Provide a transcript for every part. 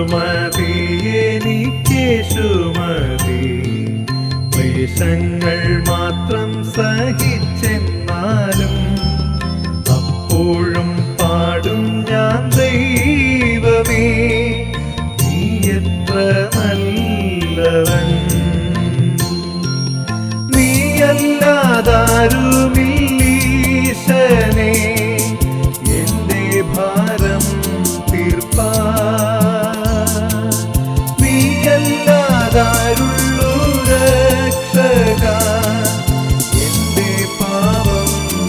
മതി എനിക്കേശു മതി ക്ലേശങ്ങൾ മാത്രം സഹിച്ചെന്നാലും അപ്പോഴും പാടും ഞാൻ ദൈവമേ നീ എത്ര നല്ലവൻ നീയല്ലാതാരുമില്ലീശനെ എന്റെ ഭാരം തീർപ്പാ നീയല്ലാതാരുള്ളൂ രക്ഷക എന്റെ പാപം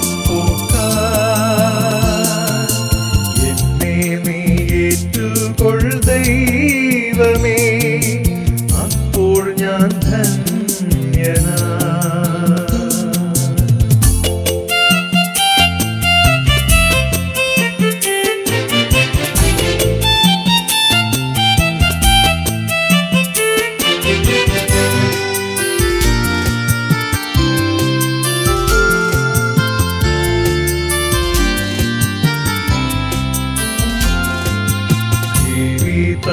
പോക്കാൻ എന്നെ നീ ഏറ്റുകൊൾ ദൈവമേ അപ്പോൾ ഞാൻ ധന്യനാ ജീവിത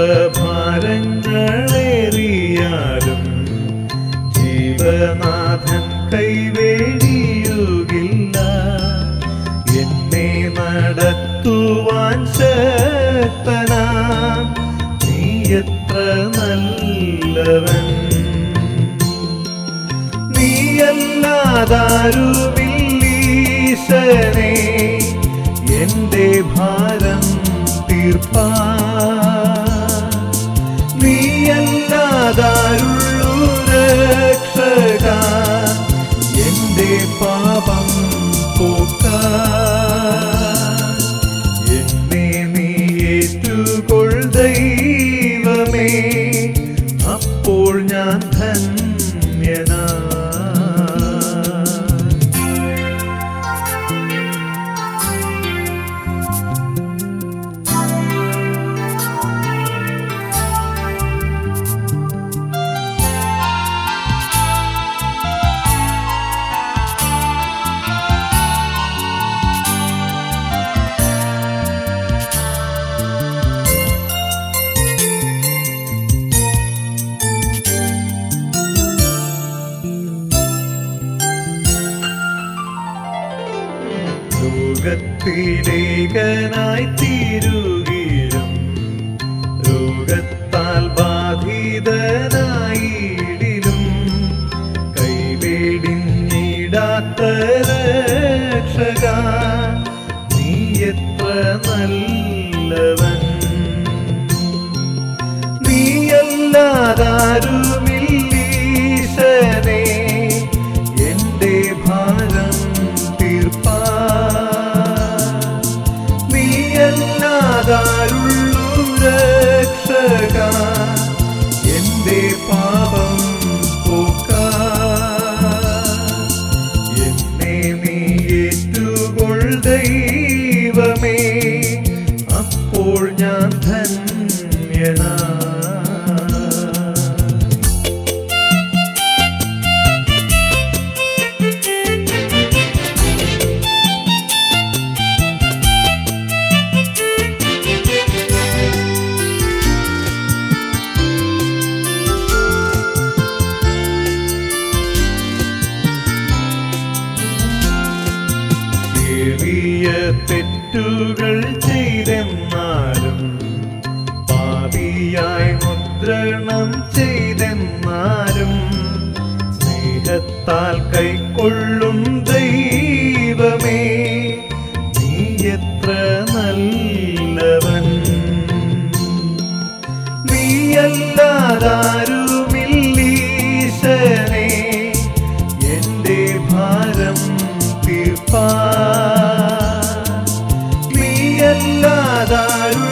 ഭാരങ്ങളേറിയാലും ജീവനാഥൻ കൈവേടിയുകില്ല എന്നെ നടത്തുവാൻ ശക്തനാ നീ എത്ര നല്ലവൻ നീയല്ലാതാരുമില്ലീശനെ എന്റെ ഭാരം തീർപ്പാ നീയല്ലാതാരുള്ളൂ രക്ഷക എന്റെ പാപം പോക്കാൻ എന്നെ നീ ഏറ്റുകൊൾ ദൈവമേ അപ്പോൾ ഞാൻ ധന്യനാ ലോകത്തിലേകനായി തീരുകയും രോഗത്താൽ ബാധിതനായിടിലും കൈവേടിഞ്ഞിടാത്ത രക്ഷക നീ എത്ര നല്ലവൻ നീയല്ലാതാരുമില്ലീശനെ എന്റെ ഭാരം തീർപ്പാ നീയല്ലാതാരുള്ളൂ രക്ഷക എന്റെ പാപം പോക്കാൻ എന്നെ നീ ഏറ്റുകൊൾ ദൈവമേ അപ്പോൾ ഞാൻ ധന്യനാ ചെറിയ തെറ്റുകൾ ചെയ്തെന്നാലും പാപിയായി മുദ്രണം ചെയ്തെന്നാലും സ്നേഹത്താൽ കൈക്കൊള്ളും ദൈവമേ നീ എത്ര നല്ലവൻ നീയല്ലാതാരുമില്ലീശനെ എന്റെ ഭാരം തീർപ്പാ നീയല്ലാതാരു